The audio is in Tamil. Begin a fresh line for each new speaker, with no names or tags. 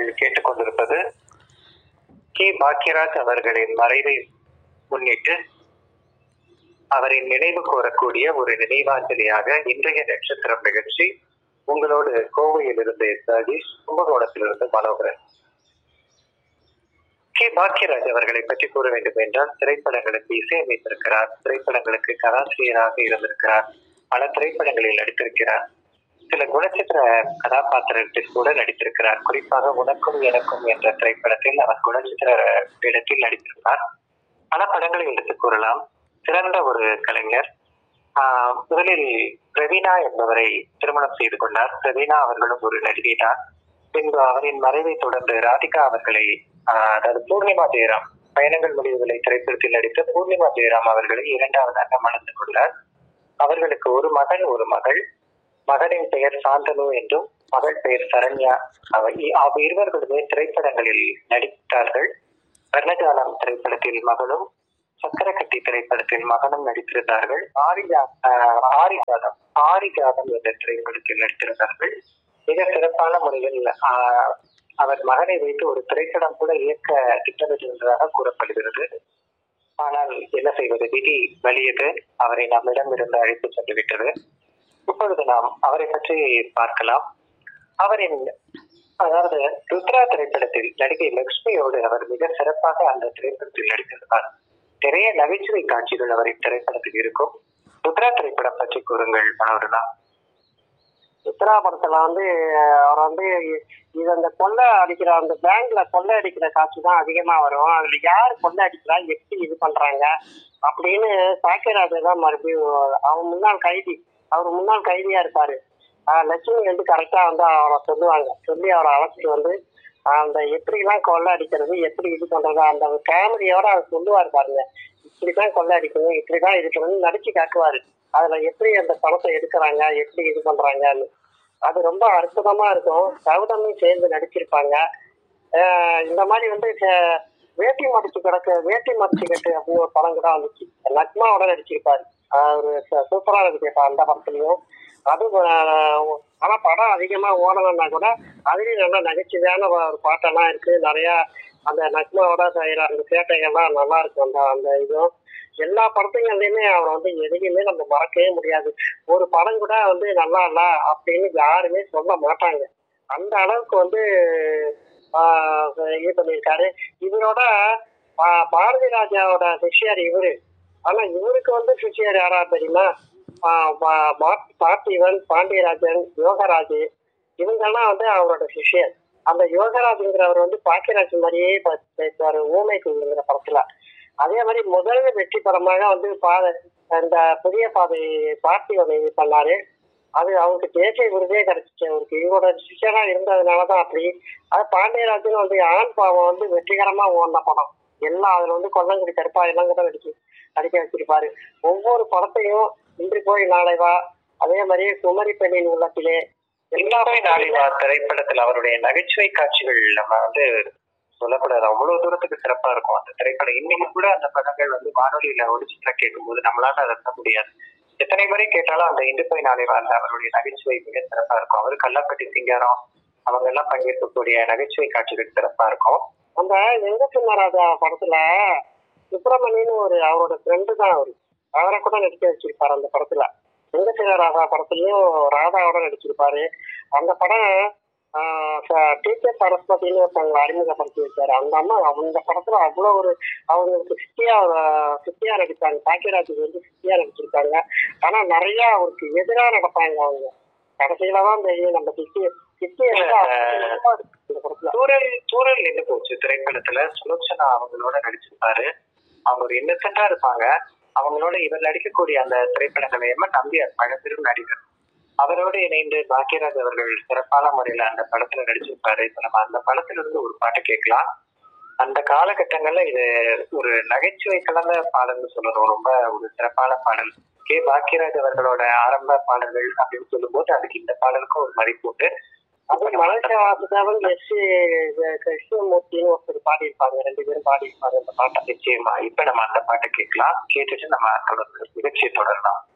கேட்டுக்கொண்டிருப்பது கே பாக்யராஜ் அவர்களின் மறைவை முன்னிட்டு அவரின் நினைவு கோரக்கூடிய ஒரு நினைவாஞ்சலியாக இன்றைய நட்சத்திரம் நிகழ்ச்சி உங்களோடு கோவையில் இருந்து சதீஷ் கும்பகோணத்திலிருந்து மனோகரன் கே பாக்யராஜ் அவர்களை பற்றி கூற வேண்டும் என்றால் திரைப்படங்களுக்கு இசையமைத்திருக்கிறார் திரைப்படங்களுக்கு கதாசிரியராக இருந்திருக்கிறார் பல திரைப்படங்களில் நடித்திருக்கிறார் சில குணச்சித்திர கதாபாத்திரத்தில் கூட நடித்திருக்கிறார் குறிப்பாக உனக்கும் எனக்கும் என்ற திரைப்படத்தில் அவர் குணச்சித்திர இடத்தில் நடித்திருந்தார் பல படங்களை எடுத்துக் கூறலாம் சிறந்த ஒரு கலைஞர் ஆஹ் முதலில் பிரவீனா என்பவரை திருமணம் செய்து கொண்டார் பிரவீனா அவர்களும் ஒரு நடிகை தான் பின்பு அவரின் மறைவை தொடர்ந்து ராதிகா அவர்களை ஆஹ் அதாவது பூர்ணிமா ஜெயராம் பயணங்கள் முடிவுகளை திரைப்படத்தில் நடித்த பூர்ணிமா ஜெயராம் அவர்களை இரண்டாவதாக மணந்து கொண்டார் அவர்களுக்கு ஒரு மகன் ஒரு மகள் மகனின் பெயர் சாந்தனு என்றும் மகள் பெயர் சரண்யா அவ அவ இருவர்களுமே திரைப்படங்களில் நடித்தார்கள் வர்ணஜாலம் திரைப்படத்தில் மகளும் சக்கரக்கட்டி திரைப்படத்தில் மகனும் நடித்திருந்தார்கள் ஆரிஜா ஆஹ் ஆரிஜாதம் ஆரிஜாதம் என்ற திரைப்படத்தில் நடித்திருந்தார்கள் மிக சிறப்பான முறையில் ஆஹ் அவர் மகனை வைத்து ஒரு திரைப்படம் கூட இயக்க திட்டமிட்டிருந்ததாக கூறப்படுகிறது ஆனால் என்ன செய்வது விதி வலியது அவரை நம்மிடம் இருந்து அழைத்து சென்று விட்டது இப்பொழுது நாம் அவரை பற்றி பார்க்கலாம் அவரின் அதாவது ருத்ரா திரைப்படத்தில் நடிகை லக்ஷ்மியோடு அவர் மிக சிறப்பாக அந்த திரைப்படத்தில் நடித்திருந்தார் நிறைய நகைச்சுவை காட்சிகள் அவரின் திரைப்படத்தில் இருக்கும் ருத்ரா திரைப்படம் பற்றி கூறுங்கள் மனோரமா
சித்ரா படத்துல வந்து அவர் வந்து இது அந்த கொள்ளை அடிக்கிற அந்த பேங்க்ல கொள்ளை அடிக்கிற காட்சி தான் அதிகமா வரும் அதுல யார் கொள்ளை அடிக்கிறா எப்படி இது பண்றாங்க அப்படின்னு சாக்கியராஜ தான் மறுபடியும் அவன் முன்னாள் கைதி அவர் முன்னாள் கைதியா இருப்பாரு ஆஹ் லட்சுமி வந்து கரெக்டா வந்து அவரை சொல்லுவாங்க சொல்லி அவரை அழைச்சிட்டு வந்து அந்த எப்படிலாம் கொள்ளை அடிக்கிறது எப்படி இது பண்றது அந்த கேமரையோட அவர் சொல்லுவார் பாருங்க இப்படிதான் கொள்ளை அடிக்கணும் இப்படிதான் இருக்கணும்னு நடிச்சு காட்டுவாரு அதுல எப்படி அந்த பணத்தை எடுக்கிறாங்க எப்படி இது பண்றாங்கன்னு அது ரொம்ப அற்புதமா இருக்கும் கௌதமும் சேர்ந்து நடிச்சிருப்பாங்க ஆஹ் இந்த மாதிரி வந்து ச- வேட்டி மடிச்சு கிடக்க வேட்டி மடிச்சு கட்டு அப்படின்னு ஒரு படம் கூட வந்துச்சு நக்மாவோட நடிச்சிருப்பாரு ஆஹ் ஒரு ச- சூப்பரா இருக்கு அந்த படத்துலயும் அது ஆஹ் ஆனா படம் அதிகமா ஓடணும்னா கூட அதுலயும் நல்ல நகைச்சுவையான ஒரு பாட்டெல்லாம் இருக்கு நிறைய அந்த நக்மாவோட செய்யற அந்த சேட்டைகள்லாம் நல்லா இருக்கும் அந்த அந்த இதுவும் எல்லா படத்துங்கள்லயுமே அவர் வந்து எதையுமே நம்ம மறக்கவே முடியாது ஒரு படம் கூட வந்து நல்லா இல்ல அப்படின்னு யாருமே சொல்ல மாட்டாங்க அந்த அளவுக்கு வந்து ஆஹ் இது பண்ணியிருக்காரு இவரோட ஆஹ் பாரதி ராஜாவோட சிஷியர் இவரு ஆனா இவருக்கு வந்து சிஷியர் யாரா தெரியுமா ஆஹ் பா- பா- பார்த்திபன் பாண்டியராஜன் யோகராஜ் இவங்கெல்லாம் வந்து அவரோட சிஷியர் அந்த யோகராஜுங்கிறவர் வந்து பாக்கியராஜ் மாதிரியே ப- பேசுவாரு ஊமை குழுங்கிற படத்துல அதே மாதிரி முதல் வெற்றி படமாக வந்து பாத இந்த புதிய பாதை பார்த்திபன் இது பண்ணாரு அது அவருக்கு தேசிய விருதே கிடைச்சிச்சு அவருக்கு இவரோட சிஷியனா இருந்ததுனாலதான் அப்படி அது பாண்டியராஜன் வந்து ஆண் பாவம் வந்து வெற்றிகரமா ஓடின படம் எல்லாம் அதுல வந்து கொல்லங்குடி கருப்பா எல்லாம் கூட நடிச்சு நடிக்க வச்சிருப்பாரு ஒவ்வொரு படத்தையும் இன்று போய் நாளை வா அதே மாதிரி குமரி பெண்ணின் உள்ளத்திலே
எல்லாமே நாளிவா திரைப்படத்தில் அவருடைய நகைச்சுவை காட்சிகள் நம்ம வந்து சொல்லக்கூடாது அவ்வளவு தூரத்துக்கு சிறப்பா இருக்கும் அந்த திரைப்படம் இன்னைக்கு கூட அந்த படங்கள் வந்து வானொலியில ஒளிச்சிட்டு கேட்கும்போது நம்மளால அதை நம்ப முடியாது எத்தனை முறை கேட்டாலும் அந்த இந்து போய் நாளிவா அந்த அவருடைய நகைச்சுவை மிக சிறப்பா இருக்கும் அவரு கல்லாப்பட்டி சிங்காரம் அவங்க எல்லாம் பங்கேற்கக்கூடிய நகைச்சுவை காட்சிகள் சிறப்பா இருக்கும்
அந்த எங்க சின்ன ராஜா படத்துல சுப்பிரமணியன்னு ஒரு அவரோட ஃப்ரெண்டு தான் அவரு அவரை கூட நடிக்க வச்சிருப்பாரு அந்த படத்துல எங்க சின்ன ராஜா படத்துலயும் ராதாவோட நடிச்சிருப்பாரு அந்த படம் டீச்சர் சரஸ்வதினு ஒருத்தவங்களை அறிமுகப்படுத்தி வச்சாரு அந்த அம்மா அந்த படத்துல அவ்வளவு ஒரு அவங்களுக்கு சித்தியா சித்தியா நடிப்பாங்க பாக்கியராஜுக்கு வந்து சித்தியா நடிச்சிருக்காங்க ஆனா நிறைய அவருக்கு எதிரா நடப்பாங்க அவங்க கடைசியில தான் தெரியும் நம்ம சித்தி சித்தியை வந்து அவ்வளவு இருக்கு இந்த படத்துல
தூரல் தூரல் நின்று போச்சு திரைப்படத்துல சுலோச்சனா அவங்களோட நடிச்சிருப்பாரு அவங்க ஒரு இன்னசென்டா இருப்பாங்க அவங்களோட இவர் நடிக்கக்கூடிய அந்த திரைப்படங்களை எம்மன் நம்பியார் பழம்பெரும் நடிகர் அவரோடு இணைந்து பாக்கியராஜ் அவர்கள் சிறப்பான முறையில அந்த படத்துல நடிச்சிருப்பாரு இப்ப நம்ம அந்த படத்துல இருந்து ஒரு பாட்டு கேட்கலாம் அந்த காலகட்டங்கள்ல இது ஒரு நகைச்சுவை கலந்த பாடல்னு சொல்லணும் ரொம்ப ஒரு சிறப்பான பாடல் கே பாக்கியராஜ் அவர்களோட ஆரம்ப பாடல்கள் அப்படின்னு சொல்லும்போது அதுக்கு இந்த பாடலுக்கும் ஒரு மதிப்பு உண்டு
அது மலேசியா வாசுதேவன் எஸ் கிருஷ்ணமூர்த்தின்னு ஒருத்தர் பாடியிருப்பாங்க ரெண்டு பேரும் பாடியிருப்பாங்க அந்த பாட்டை
நிச்சயமா இப்ப நம்ம அந்த பாட்டை கேட்கலாம் கேட்டுட்டு நம்ம தொடர்ந்து நிகழ்ச்சியை தொடரலாம்